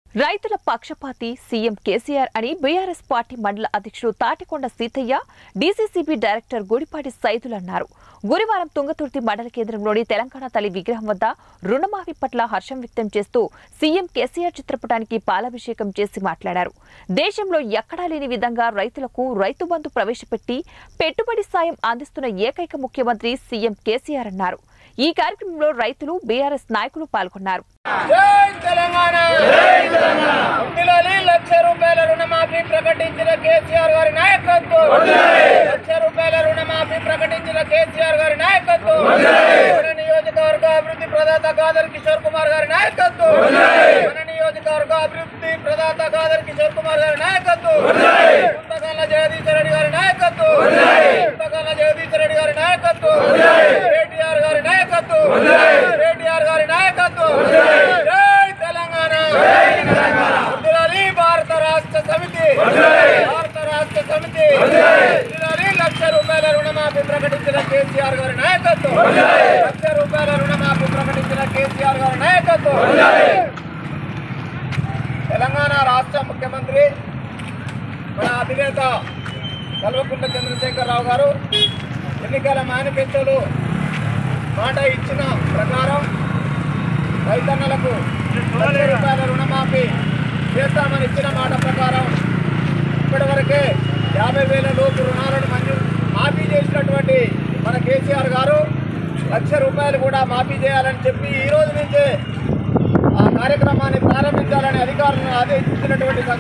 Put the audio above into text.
రైతుల పక్షపాతి సీఎం కేసీఆర్ అని బీఆర్ఎస్ పార్టీ మండల అధ్యక్షుడు తాటికొండ సీతయ్య డీసీసీబీ డైరెక్టర్ గుడిపాటి సైదులు అన్నారు గురువారం తుంగతుర్తి మండల కేంద్రంలోని తెలంగాణ తల్లి విగ్రహం వద్ద రుణమాఫీ పట్ల హర్షం వ్యక్తం చేస్తూ సీఎం కేసీఆర్ చిత్రపటానికి పాలాభిషేకం చేసి మాట్లాడారు దేశంలో ఎక్కడా లేని విధంగా రైతులకు రైతు బంధు ప్రవేశపెట్టి పెట్టుబడి సాయం అందిస్తున్న ఏకైక ముఖ్యమంత్రి సీఎం కేసీఆర్ అన్నారు ఈ కార్యక్రమంలో రైతులు బీఆర్ఎస్ నాయకులు పాల్గొన్నారు జై తెలంగాణ ఉండిలోని లక్ష రూపాయల రుణమాఫీ ప్రకటించిన కేసీఆర్ గారి నాయకత్వం లక్ష రూపాయల రుణమాఫీ ప్రకటించిన కేసీఆర్ గారి నాయకత్వం మన నియోజకవర్గ అభివృద్ధి ప్రదాత కాదర్ కిషోర్ కుమార్ గారి నాయకత్వం మన నియోజకవర్గ అభివృద్ధి ప్రదాత కాదర్ కిషోర్ కుమార్ గారి నాయకత్వం కుంతకల్ల జగదీశ్వర రెడ్డి గారి నాయకత్వం కుంతకల్ల జగదీశ్వర రెడ్డి గారి నాయకత్వం కేటీఆర్ గారి నాయకత్వం కేటీఆర్ గారి నాయకత్వం జై తెలంగాణ వదిలాలి భారత రాష్ట్ర సమితి భారత రాష్ట్ర సమితి వదిలాలి లక్ష రూపాయల రుణమాఫీ ప్రకటించిన కేసీఆర్ గారి నాయకత్వం లక్ష రూపాయల రుణమాఫీ ప్రకటించిన కేసీఆర్ గారి నాయకత్వం తెలంగాణ రాష్ట్ర ముఖ్యమంత్రి మన అధినేత కల్వకుంట్ల చంద్రశేఖరరావు గారు ఎన్నికల మేనిఫెస్టోలు మాట ఇచ్చిన ప్రకారం రైతన్నలకు లక్ష రూపాయల రుణమాఫీ చేస్తామని ఇచ్చిన మాట ప్రకారం ఇప్పటివరకే యాభై వేల లోపు రుణాలను మంజూరు మాఫీ చేసినటువంటి మన కేసీఆర్ గారు లక్ష రూపాయలు కూడా మాఫీ చేయాలని చెప్పి ఈ రోజు నుంచే ఆ కార్యక్రమాన్ని ప్రారంభించాలని అధికారులను ఆదేశించినటువంటి